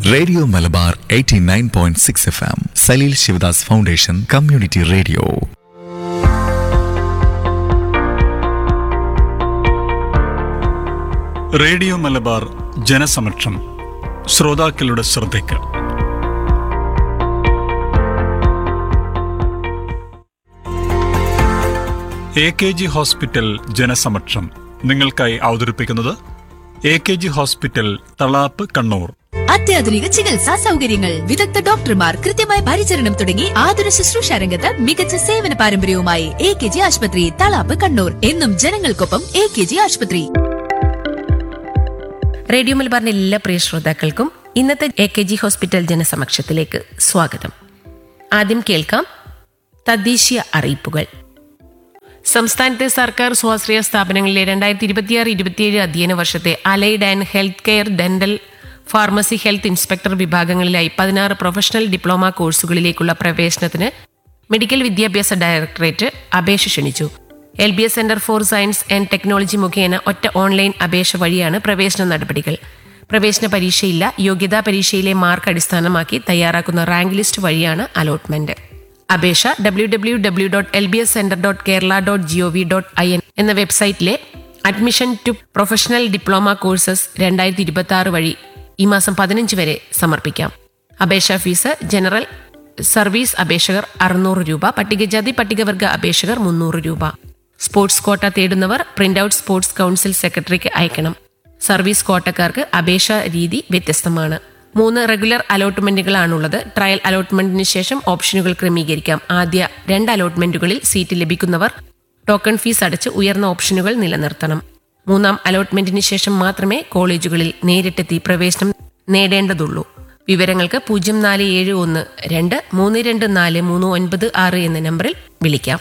radio Malabar 89.6 F M Saleel Sivadas foundation community radio radio Malabar ജനസമക്ഷം ശ്രോതാക്കളുടെ ശ്രദ്ധയ്ക്ക് എ കെ ജി ഹോസ്പിറ്റൽ ജനസമക്ഷം നിങ്ങൾക്കായി അവതരിപ്പിക്കുന്നത് A K G hospital Thalap Kannur അത്യാധുനിക ചികിത്സാ സൗകര്യങ്ങൾ വിദഗ്ധ ഡോക്ടർമാർ കൃത്യമായ പരിചരണം തുടങ്ങി ആതുര ശുശ്രൂഷ രംഗത്ത് മികച്ച സേവന പാരമ്പര്യവുമായി എ കെ ജി ആശുപത്രി തളാപ്പ് കണ്ണൂർ എന്നും ജനങ്ങൾക്കൊപ്പം എ കെ ജി ആശുപത്രി റേഡിയോ മലബാറിന്റെ എല്ലാ പ്രിയ ശ്രോതാക്കൾക്കും ഇന്നത്തെ എ കെ ജി ഹോസ്പിറ്റൽ ജനസമക്ഷത്തിലേക്ക് സ്വാഗതം ആദ്യം കേൾക്കാം തദ്ദേശീയ അറിയിപ്പുകൾ സംസ്ഥാനത്തെ സർക്കാർ സ്വാശ്രയ സ്ഥാപനങ്ങളിലെ രണ്ടായിരത്തി ഇരുപത്തിയാറ് ഇരുപത്തിയേഴ് അധ്യയന വർഷത്തെ allied and health care dental pharmacy health inspector വിഭാഗങ്ങളിലായി പതിനാറ് പ്രൊഫഷണൽ ഡിപ്ലോമ കോഴ്സുകളിലേക്കുള്ള പ്രവേശനത്തിന് മെഡിക്കൽ വിദ്യാഭ്യാസ ഡയറക്ടറേറ്റ് അപേക്ഷ ക്ഷണിച്ചു L B S centre for science and technology മുഖേന ഒറ്റ ഓൺലൈൻ അപേക്ഷ വഴിയാണ് പ്രവേശന നടപടികൾ പ്രവേശന പരീക്ഷയില്ല യോഗ്യതാ പരീക്ഷയിലെ മാർക്ക് അടിസ്ഥാനമാക്കി തയ്യാറാക്കുന്ന റാങ്ക് ലിസ്റ്റ് വഴിയാണ് അലോട്ട്മെന്റ് അപേക്ഷ W W W dot L B S centre dot Kerala dot G O V dot I N എന്ന വെബ്സൈറ്റിലെ admission to professional diploma courses രണ്ടായിരത്തി ഇരുപത്തി ആറ് വഴി ഈ മാസം പതിനഞ്ച് വരെ സമർപ്പിക്കാം അപേക്ഷാ ഫീസ് ജനറൽ സർവീസ് അപേക്ഷകർ അറുന്നൂറ് രൂപ പട്ടികജാതി പട്ടികവർഗ അപേക്ഷകർ മുന്നൂറ് രൂപ സ്പോർട്സ് കോട്ട തേടുന്നവർ പ്രിന്റ് ഔട്ട് സ്പോർട്സ് കൗൺസിൽ സെക്രട്ടറിക്ക് അയക്കണം സർവീസ് കോട്ടക്കാർക്ക് അപേക്ഷാ രീതി വ്യത്യസ്തമാണ് മൂന്ന് റെഗുലർ അലോട്ട്മെന്റുകളാണുള്ളത് ട്രയൽ അലോട്ട്മെന്റിന് ശേഷം ഓപ്ഷനുകൾ ക്രമീകരിക്കാം ആദ്യ രണ്ട് അലോട്ട്മെന്റുകളിൽ സീറ്റ് ലഭിക്കുന്നവർ ടോക്കൺ ഫീസ് അടച്ച് ഉയർന്ന ഓപ്ഷനുകൾ നിലനിർത്തണം മൂന്നാം അലോട്ട്മെന്റിന് ശേഷം മാത്രമേ കോളേജുകളിൽ നേരിട്ടെത്തി പ്രവേശനം നേടേണ്ടതുള്ളൂ വിവരങ്ങൾക്ക് പൂജ്യം നാല് ഏഴ് ഒന്ന് രണ്ട് മൂന്ന് രണ്ട് നാല് മൂന്ന് ഒൻപത് ആറ് എന്ന നമ്പറിൽ വിളിക്കാം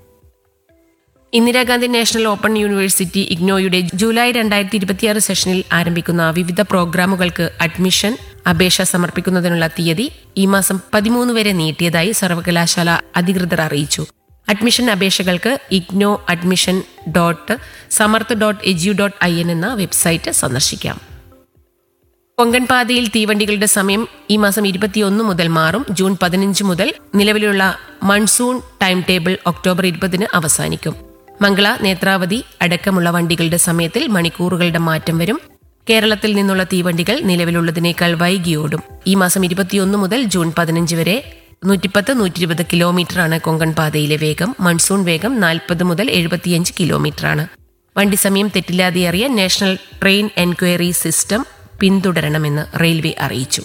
ഇന്ദിരാഗാന്ധി നാഷണൽ ഓപ്പൺ യൂണിവേഴ്സിറ്റി ഇഗ്നോയുടെ ജൂലൈ രണ്ടായിരത്തി ഇരുപത്തിയാറ് സെഷനിൽ ആരംഭിക്കുന്ന വിവിധ പ്രോഗ്രാമുകൾക്ക് അഡ്മിഷൻ അപേക്ഷ സമർപ്പിക്കുന്നതിനുള്ള തീയതി ഈ മാസം പതിമൂന്ന് വരെ നീട്ടിയതായി സർവകലാശാല അധികൃതർ അറിയിച്ചു അഡ്മിഷൻ അപേക്ഷകൾക്ക് IGNOU admission dot Samarth dot edu dot I N എന്ന വെബ്സൈറ്റ് സന്ദർശിക്കാം കൊങ്കൺ പാതയിൽ തീവണ്ടികളുടെ സമയം ഈ മാസം ഇരുപത്തിയൊന്ന് മുതൽ മാറും ജൂൺ പതിനഞ്ച് മുതൽ നിലവിലുള്ള മൺസൂൺ ടൈം ടേബിൾ ഒക്ടോബർ ഇരുപതിന് അവസാനിക്കും മംഗള നേത്രാവതി അടക്കമുള്ള വണ്ടികളുടെ സമയത്തിൽ മണിക്കൂറുകളുടെ മാറ്റം വരും കേരളത്തിൽ നിന്നുള്ള തീവണ്ടികൾ നിലവിലുള്ളതിനേക്കാൾ വൈകിയോടും ഈ മാസം ഇരുപത്തിയൊന്ന് മുതൽ ജൂൺ പതിനഞ്ച് വരെ നൂറ്റിപ്പത്ത് നൂറ്റി ഇരുപത് കിലോമീറ്ററാണ് കൊങ്കൺ പാതയിലെ വേഗം മൺസൂൺ വേഗം നാൽപ്പത് മുതൽ എഴുപത്തിയഞ്ച് കിലോമീറ്ററാണ് വണ്ടി സമയം തെറ്റില്ലാതെ അറിയാൻ നാഷണൽ ട്രെയിൻ എൻക്വയറി സിസ്റ്റം പിന്തുടരണമെന്ന് റെയിൽവേ അറിയിച്ചു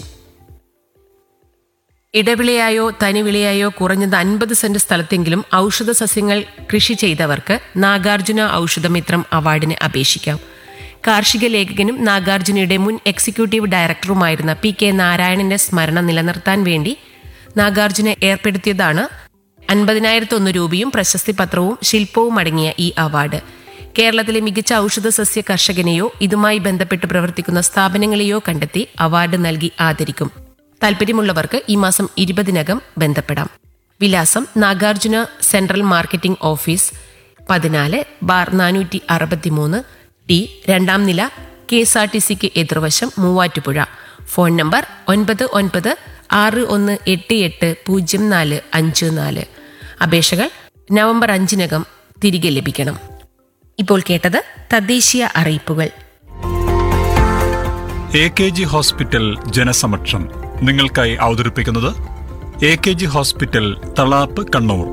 ഇടവിളയായോ തനിവിളയായോ കുറഞ്ഞത് അൻപത് സെന്റ് സ്ഥലത്തെങ്കിലും ഔഷധ സസ്യങ്ങൾ കൃഷി ചെയ്തവർക്ക് നാഗാർജുന ഔഷധമിത്രം അവാർഡിന് അപേക്ഷിക്കാം കാർഷിക ലേഖകനും നാഗാർജുനയുടെ മുൻ എക്സിക്യൂട്ടീവ് ഡയറക്ടറുമായിരുന്ന പി കെ നാരായണന്റെ സ്മരണ നിലനിർത്താൻ വേണ്ടി നാഗാർജുന ഏർപ്പെടുത്തിയതാണ് അൻപതിനായിരത്തൊന്ന് രൂപയും പ്രശസ്തി പത്രവും ശില്പവും അടങ്ങിയ ഈ അവാർഡ് കേരളത്തിലെ മികച്ച ഔഷധ സസ്യ കർഷകനെയോ ഇതുമായി ബന്ധപ്പെട്ട് പ്രവർത്തിക്കുന്ന സ്ഥാപനങ്ങളെയോ കണ്ടെത്തി അവാർഡ് നൽകി ആദരിക്കും താൽപ്പര്യമുള്ളവർക്ക് ഈ മാസം ഇരുപതിനകം ബന്ധപ്പെടാം വിലാസം നാഗാർജുന സെൻട്രൽ മാർക്കറ്റിംഗ് ഓഫീസ് പതിനാല് ബാർ നാനൂറ്റി അറുപത്തിമൂന്ന് ടി രണ്ടാം നില കെ എസ് ആർ ടി സിക്ക് എതിർവശം മൂവാറ്റുപുഴ ഫോൺ നമ്പർ ഒൻപത് ഒൻപത് ആറ് ഒന്ന് എട്ട് എട്ട് പൂജ്യം നാല് അഞ്ച് നാല് അപേക്ഷകൾ നവംബർ അഞ്ചിനകം തിരികെ ലഭിക്കണം ഇപ്പോൾ കേട്ടത് തദ്ദേശീയ അറിയിപ്പുകൾ എ കെ ജി ഹോസ്പിറ്റൽ ജനസമക്ഷം നിങ്ങൾക്കായി അവതരിപ്പിക്കുന്നത് A K G hospital Thalap Kannur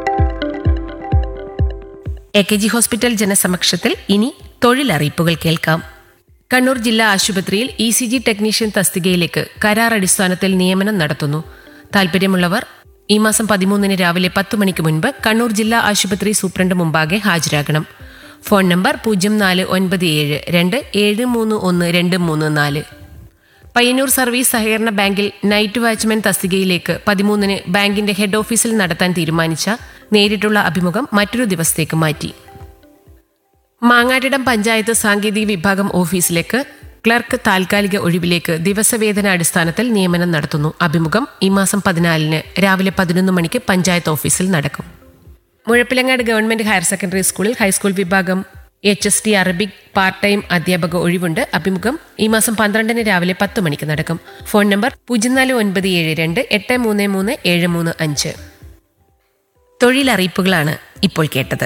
A K G hospital ജനസമക്ഷത്തിൽ ഇനി തൊഴിലറിയിപ്പുകൾ കേൾക്കാം കണ്ണൂർ ജില്ലാ ആശുപത്രിയിൽ ഇ സി ജി ടെക്നീഷ്യൻ തസ്തികയിലേക്ക് കരാർ അടിസ്ഥാനത്തിൽ നിയമനം നടത്തുന്നു താൽപ്പര്യമുള്ളവർ ഈ മാസം പതിമൂന്നിന് രാവിലെ പത്ത് മണിക്ക് മുൻപ് കണ്ണൂർ ജില്ലാ ആശുപത്രി സൂപ്രണ്ട് മുമ്പാകെ ഹാജരാകണം ഫോൺ നമ്പർ പൂജ്യം നാല് ഒൻപത് ഏഴ് രണ്ട് ഏഴ് മൂന്ന് ഒന്ന് രണ്ട് മൂന്ന് നാല് പയ്യന്നൂർ സർവീസ് സഹകരണ ബാങ്കിൽ നൈറ്റ് വാച്ച്മാൻ തസ്തികയിലേക്ക് പതിമൂന്നിന് ബാങ്കിന്റെ ഹെഡ് ഓഫീസിൽ നടത്താൻ തീരുമാനിച്ച നേരിട്ടുള്ള അഭിമുഖം മറ്റൊരു ദിവസത്തേക്ക് മാറ്റി മാങ്ങാട്ടിടം പഞ്ചായത്ത് സാങ്കേതിക വിഭാഗം ഓഫീസിലേക്ക് ക്ലർക്ക് താൽക്കാലിക ഒഴിവിലേക്ക് ദിവസവേതന അടിസ്ഥാനത്തിൽ നിയമനം നടത്തുന്നു അഭിമുഖം ഈ മാസം പതിനാലിന് രാവിലെ പതിനൊന്ന് മണിക്ക് പഞ്ചായത്ത് ഓഫീസിൽ നടക്കും മുഴപ്പിലങ്ങാട് ഗവൺമെന്റ് ഹയർ സെക്കൻഡറി സ്കൂളിൽ ഹൈസ്കൂൾ വിഭാഗം H S T Arabic part time അധ്യാപക ഒഴിവുണ്ട് അഭിമുഖം ഈ മാസം പന്ത്രണ്ടിന് രാവിലെ പത്ത് മണിക്ക് നടക്കും ഫോൺ നമ്പർ പൂജ്യം നാല് ഒൻപത് ഏഴ് രണ്ട് എട്ട് മൂന്ന് മൂന്ന് ഏഴ് മൂന്ന് അഞ്ച് തൊഴിലറിയിപ്പുകളാണ് ഇപ്പോൾ കേട്ടത്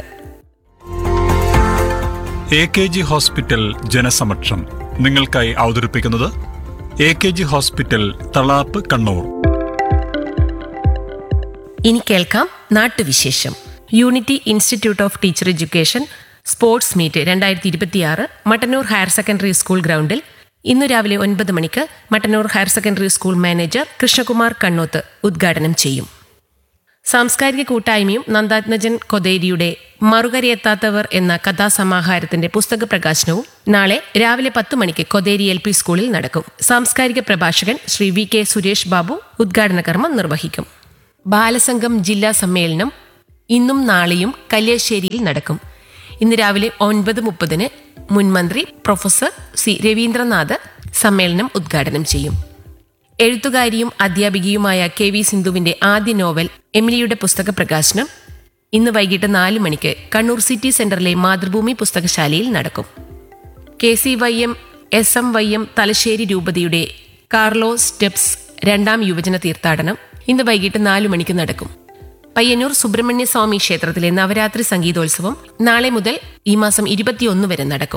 എ കെ ജി ഹോസ്പിറ്റൽ ജനസമക്ഷം നിങ്ങൾക്കായി അവതരിപ്പിക്കുന്നത് A K G hospital Thalap Kannur ഇനി കേൾക്കാം നാട്ടുവിശേഷം unity institute of teacher education sports meet രണ്ടായിരത്തി ഇരുപത്തിയാറ് മട്ടന്നൂർ ഹയർ സെക്കൻഡറി സ്കൂൾ ഗ്രൗണ്ടിൽ ഇന്നു രാവിലെ ഒൻപത് മണിക്ക് Mattannur higher secondary school manager Krishnakumar Kannoth ഉദ്ഘാടനം ചെയ്യും സാംസ്കാരിക കൂട്ടായ്മയും നന്ദാത്മജൻ കൊതേരിയുടെ മറുകരയെത്താത്തവർ എന്ന കഥാസമാഹാരത്തിന്റെ പുസ്തക പ്രകാശനവും നാളെ രാവിലെ പത്ത് മണിക്ക് കൊതേരി എൽ പി സ്കൂളിൽ നടക്കും സാംസ്കാരിക പ്രഭാഷകൻ ശ്രീ വി കെ സുരേഷ് ബാബു ഉദ്ഘാടന കർമ്മം നിർവഹിക്കും ബാലസംഘം ജില്ലാ സമ്മേളനം ഇന്നും നാളെയും കല്യാശ്ശേരിയിൽ നടക്കും ഇന്ന് രാവിലെ ഒൻപത് മുപ്പതിന് മുൻമന്ത്രി പ്രൊഫസർ സി രവീന്ദ്രനാഥ് സമ്മേളനം ഉദ്ഘാടനം ചെയ്യും എഴുത്തുകാരിയും അധ്യാപികയുമായ കെ വി സിന്ധുവിന്റെ ആദ്യ നോവൽ എമിലിയുടെ പുസ്തക പ്രകാശനം ഇന്ന് വൈകിട്ട് നാല് മണിക്ക് കണ്ണൂർ സിറ്റി സെന്ററിലെ മാതൃഭൂമി പുസ്തകശാലയിൽ നടക്കും K C Y M S M Y M Thalassery രൂപതയുടെ കാർലോ സ്റ്റെപ്സ് രണ്ടാം യുവജന തീർത്ഥാടനം ഇന്ന് വൈകിട്ട് നാലു മണിക്ക് നടക്കും പയ്യന്നൂർ സുബ്രഹ്മണ്യ സ്വാമി ക്ഷേത്രത്തിലെ നവരാത്രി സംഗീതോത്സവം നാളെ മുതൽ ഈ മാസം ഇരുപത്തിയൊന്ന് വരെ നടക്കും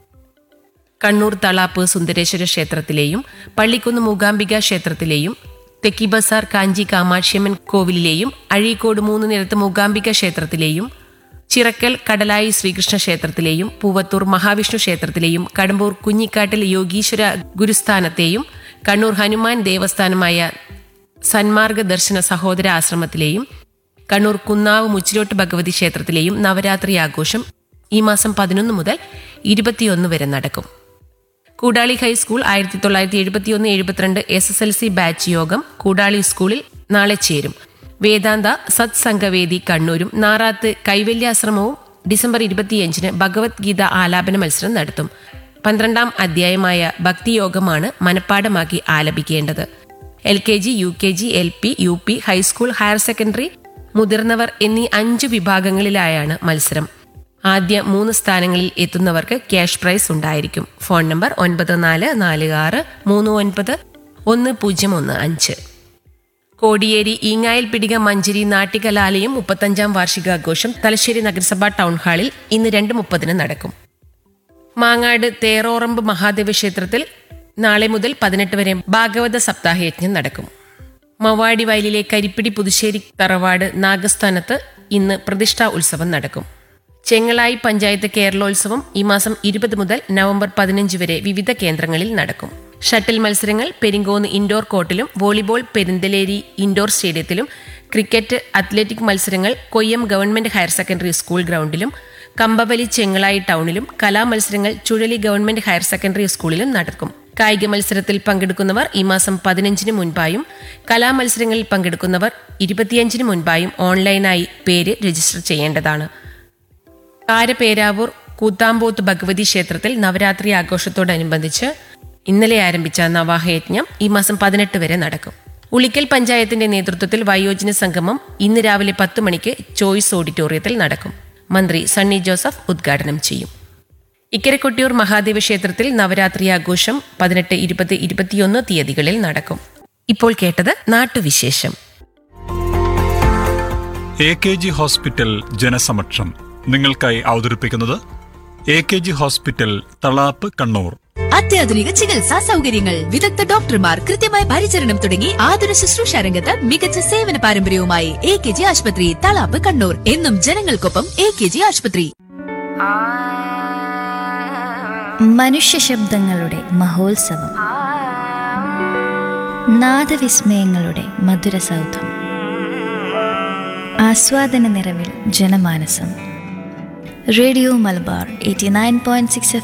കണ്ണൂർ തളാപ്പ് സുന്ദരേശ്വര ക്ഷേത്രത്തിലെയും പള്ളിക്കുന്ന് മൂകാംബിക ക്ഷേത്രത്തിലെയും തെക്കി ബസാർ കാഞ്ചി കാമാക്ഷിയമ്മൻ കോവിലിലെയും അഴീക്കോട് മൂന്ന് നിരത്ത് മൂകാംബിക ക്ഷേത്രത്തിലെയും ചിറക്കൽ കടലായി ശ്രീകൃഷ്ണ ക്ഷേത്രത്തിലെയും പൂവത്തൂർ മഹാവിഷ്ണു ക്ഷേത്രത്തിലെയും കടമ്പൂർ കുഞ്ഞിക്കാട്ടിൽ യോഗീശ്വര ഗുരുസ്ഥാനത്തെയും കണ്ണൂർ ഹനുമാൻ ദേവസ്ഥാനമായ സന്മാർഗ ദർശന സഹോദര ആശ്രമത്തിലെയും കണ്ണൂർ കുന്നാവ് മുച്ചിലോട്ട് ഭഗവതി ക്ഷേത്രത്തിലെയും നവരാത്രി ആഘോഷം ഈ മാസം പതിനൊന്ന് മുതൽ ഇരുപത്തിയൊന്ന് വരെ നടക്കും കൂടാളി ഹൈസ്കൂൾ ആയിരത്തി തൊള്ളായിരത്തി എഴുപത്തിയൊന്ന് എഴുപത്തിരണ്ട് S S L C batch യോഗം കൂടാളി സ്കൂളിൽ നാളെ ചേരും വേദാന്ത സത്സംഗവേദി കണ്ണൂരും നാറാത്ത് കൈവല്യാശ്രമവും ഡിസംബർ ഇരുപത്തിയഞ്ചിന് ഭഗവത്ഗീത ആലാപന മത്സരം നടത്തും പന്ത്രണ്ടാം അധ്യായമായ ഭക്തിയോഗമാണ് മനഃപ്പാടമാക്കി ആലപിക്കേണ്ടത് L K G U K G L P U P high school higher secondary മുതിർന്നവർ എന്നീ അഞ്ച് വിഭാഗങ്ങളിലായാണ് മത്സരം ആദ്യ മൂന്ന് സ്ഥാനങ്ങളിൽ എത്തുന്നവർക്ക് ക്യാഷ് പ്രൈസ് ഉണ്ടായിരിക്കും ഫോൺ നമ്പർ ഒൻപത് നാല് നാല് ആറ് മൂന്ന് ഒൻപത് ഒന്ന് പൂജ്യം ഒന്ന് അഞ്ച് കോടിയേരി ഈങ്ങായിൽ പിടിക മഞ്ചേരി നാട്ടികലാലയം മുപ്പത്തഞ്ചാം വാർഷികാഘോഷം തലശ്ശേരി നഗരസഭാ ടൗൺ ഹാളിൽ ഇന്ന് രണ്ട് മുപ്പതിന് നടക്കും മാങ്ങാട് തേറോറമ്പ് മഹാദേവ ക്ഷേത്രത്തിൽ നാളെ മുതൽ പതിനെട്ട് വരെ ഭാഗവത സപ്താഹയജ്ഞം നടക്കും മവാടി വയലിലെ കരിപ്പിടി പുതുശ്ശേരി തറവാട് നാഗസ്ഥാനത്ത് ഇന്ന് പ്രതിഷ്ഠാ ഉത്സവം നടക്കും ചെങ്ങളായി പഞ്ചായത്ത് കേരളോത്സവം ഈ മാസം ഇരുപത് മുതൽ നവംബർ പതിനഞ്ച് വരെ വിവിധ കേന്ദ്രങ്ങളിൽ നടക്കും ഷട്ടിൽ മത്സരങ്ങൾ പെരിങ്കോന്ന് ഇൻഡോർ കോർട്ടിലും വോളിബോൾ പെരിന്തലേരി ഇൻഡോർ സ്റ്റേഡിയത്തിലും ക്രിക്കറ്റ് അത്ലറ്റിക് മത്സരങ്ങൾ Koyyam government higher secondary school ഗ്രൗണ്ടിലും കമ്പവലി ചെങ്ങളായി ടൗണിലും കലാമത്സരങ്ങൾ ചുഴലി ഗവൺമെന്റ് ഹയർ സെക്കൻഡറി സ്കൂളിലും നടക്കും കായിക മത്സരത്തിൽ പങ്കെടുക്കുന്നവർ ഈ മാസം പതിനഞ്ചിന് മുൻപായും കലാമത്സരങ്ങളിൽ പങ്കെടുക്കുന്നവർ ഇരുപത്തിയഞ്ചിന് മുൻപായും ഓൺലൈനായി പേര് രജിസ്റ്റർ ചെയ്യേണ്ടതാണ് കാരപേരാവൂർ കൂത്താമ്പോത്ത് ഭഗവതി ക്ഷേത്രത്തിൽ നവരാത്രി ആഘോഷത്തോടനുബന്ധിച്ച് ഇന്നലെ ആരംഭിച്ച നവാഹയജ്ഞം ഈ മാസം പതിനെട്ട് വരെ നടക്കും ഉളിക്കൽ പഞ്ചായത്തിന്റെ നേതൃത്വത്തിൽ വയോജന സംഗമം ഇന്ന് രാവിലെ പത്ത് മണിക്ക് ചോയ്സ് ഓഡിറ്റോറിയത്തിൽ നടക്കും മന്ത്രി സണ്ണി ജോസഫ് ഉദ്ഘാടനം ചെയ്യും ഇക്കരക്കൊട്ടിയൂർ മഹാദേവ ക്ഷേത്രത്തിൽ നവരാത്രി ആഘോഷം പതിനെട്ട് ഇരുപത് ഇരുപത്തിയൊന്ന് തീയതികളിൽ നടക്കും ഇപ്പോൾ കേട്ടത് നാട്ടുവിശേഷം എ കെ ജി ഹോസ്പിറ്റൽ ജനസമക്ഷം നിങ്ങൾക്കായി അവതരിപ്പിക്കുന്നത് A K G hospital Thalap Kannur അത്യാധുനിക ചികിത്സാ സൗകര്യങ്ങൾ വിദഗ്ധ ഡോക്ടർമാർ കൃത്യമായ പരിചരണം തുടങ്ങി ആതുര ശുശ്രൂഷ രംഗത്ത് മികച്ച സേവന പാരമ്പര്യവുമായി എ കെ ജി ആശുപത്രി തളാപ്പ് കണ്ണൂർ എന്നും ജനങ്ങൾക്കൊപ്പം എ കെ ജി ആശുപത്രി മനുഷ്യ ശബ്ദങ്ങളുടെ മഹോത്സവം നാദവിസ്മയങ്ങളുടെ മധുര സൗധം ആസ്വാദന നിറവിൽ ജനമാനസം radio Malabar eighty nine point six